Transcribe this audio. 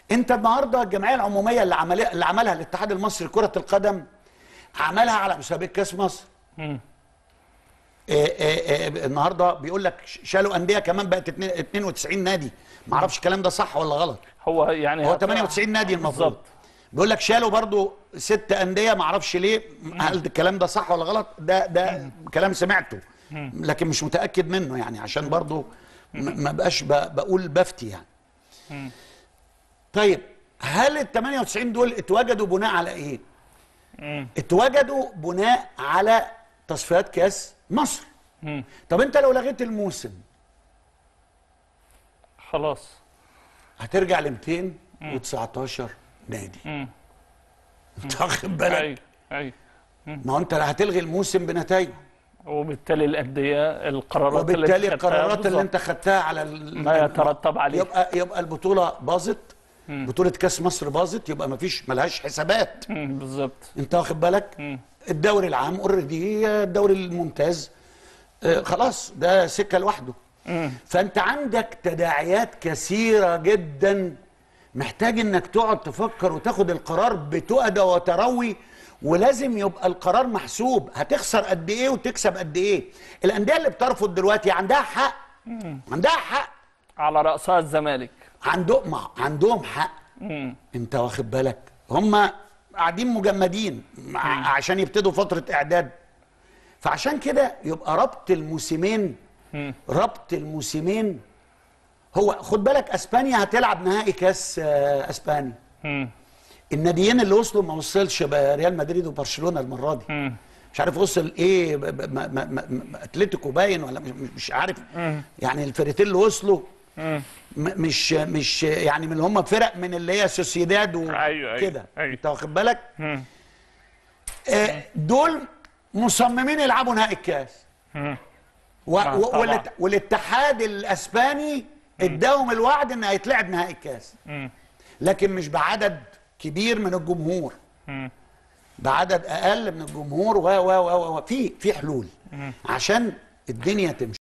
انت النهارده الجمعيه العموميه اللي عملها اللي عملها الاتحاد المصري لكره القدم عملها على مسابقه كاس مصر مم. إيه إيه إيه النهارده بيقول لك شالوا انديه كمان بقت اتنين- 92 نادي ما اعرفش الكلام ده صح ولا غلط هو يعني هو هت- 98 نادي المفروض بالظبط. بيقول لك شالوا برضو ست انديه ما اعرفش ليه هل الكلام ده صح ولا غلط ده ده كلام سمعته لكن مش متاكد منه يعني عشان برضو م- ما بقاش ب- بقول بفتي يعني طيب هل ال 98 دول اتوجدوا بناء على ايه اتوجدوا بناء على تصفيات كاس مصر مم. طب انت لو لغيت الموسم خلاص هترجع ل 219 نادي مم. انت واخد بالك ايوه ايوه ما هو انت هتلغي الموسم بنتائجه وبالتالي الانديه القرارات اللي وبالتالي اتخذتها القرارات اللي بالظبط. انت خدتها على ال- ما يترتب عليه. يبقى يبقى البطوله باظت بطوله كاس مصر باظت يبقى ما فيش ملهاش حسابات مم، بالظبط انت واخد بالك الدوري العام اوريدي الدوري الممتاز آه، خلاص ده سكه لوحده فانت عندك تداعيات كثيره جدا محتاج انك تقعد تفكر وتاخد القرار بتؤدى وتروي ولازم يبقى القرار محسوب هتخسر قد ايه وتكسب قد ايه الانديه اللي بترفض دلوقتي عندها حق عندها حق على راسها الزمالك عندهم ما- عندهم حق مم. انت واخد بالك هم قاعدين مجمدين مع- عشان يبتدوا فتره اعداد فعشان كده يبقى ربط الموسمين ربط الموسمين هو خد بالك اسبانيا هتلعب نهائي كاس آه، اسبانيا مم. الناديين اللي وصلوا ما وصلش بقى ريال مدريد وبرشلونه المره دي مم. مش عارف وصل ايه ب- ب- ما ما ما ما اتلتيكو باين ولا مش, مش عارف يعني الفرقتين اللي وصلوا م- مش مش يعني من اللي هم فرق من اللي هي سوسيداد أيوة، أيوة، وكده أيوة. انت واخد بالك مم. آه، دول مصممين يلعبوا نهائي الكاس و- آه، و- طبعاً. والات- والاتحاد الاسباني اداهم الوعد ان هيتلعب نهائي الكاس لكن مش بعدد كبير من الجمهور بعدد اقل من الجمهور و و و و في في حلول عشان الدنيا تمشي